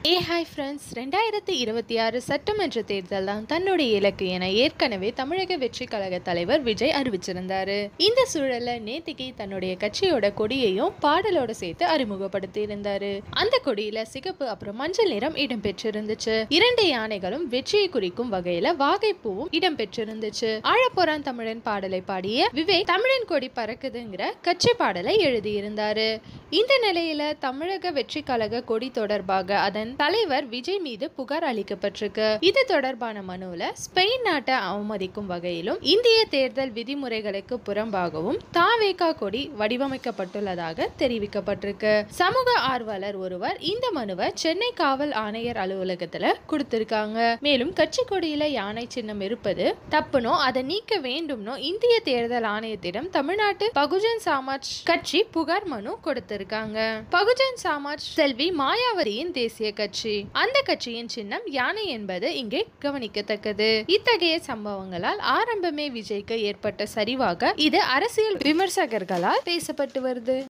ஏ hi friends ரெண்டாயிரத்தி இருபத்தி ஆறு சட்டமன்ற தேர்தல் தான் தன்னுடைய இலக்கு என ஏற்கனவே தமிழக வெற்றி கழக தலைவர் விஜய் அறிவிச்சிருந்தாரு இந்த சூழல்ல நேத்திக்கு தன்னுடைய கட்சியோட கொடியையும் பாடலோட சேர்த்து அறிமுகப்படுத்தி இருந்தாரு அந்த கொடியில சிகப்பு அப்புறம் மஞ்சள் நிறம் இடம்பெற்றிருந்துச்சு இரண்டு யானைகளும் வெற்றியை குறிக்கும் வகையில வாகைப்பூவும் இடம்பெற்றிருந்துச்சு ஆழப்போரான் தமிழன் பாடலை பாடிய விவேக் தமிழன் கொடி பறக்குதுங்கிற கட்சி பாடலை எழுதியிருந்தாரு இந்த நிலையில தமிழக வெற்றி கழக கொடி தொடர்பாக அதன் தலைவர் விஜய் மீது புகார் அளிக்கப்பட்டிருக்கு இது தொடர்பான மனுவில் ஸ்பெயின் நாட்டை அவமதிக்கும் வகையிலும் இந்திய தேர்தல் விதிமுறைகளுக்கு புறம்பாகவும் தாவேகா கொடி வடிவமைக்கப்பட்டுள்ளதாக தெரிவிக்கப்பட்டிருக்கு சமூக ஆர்வலர் ஒருவர் இந்த மனுவை சென்னை காவல் ஆணையர் அலுவலகத்துல கொடுத்திருக்காங்க மேலும் கட்சி கொடியில யானை சின்னம் இருப்பது தப்புனோ அதை நீக்க வேண்டும்னோ இந்திய தேர்தல் ஆணையத்திடம் தமிழ்நாட்டு பகுஜன் சமாஜ் கட்சி புகார் மனு கொடுத்திருக்காங்க பகுஜன் சமாஜ் செல்வி மாயாவதியின் தேசிய கட்சி அந்த கட்சியின் சின்னம் யானை என்பது இங்கே கவனிக்கத்தக்கது இத்தகைய சம்பவங்களால் ஆரம்பமே விஜய்க்கு ஏற்பட்ட சரிவாக இது அரசியல் விமர்சகர்களால் பேசப்பட்டு வருது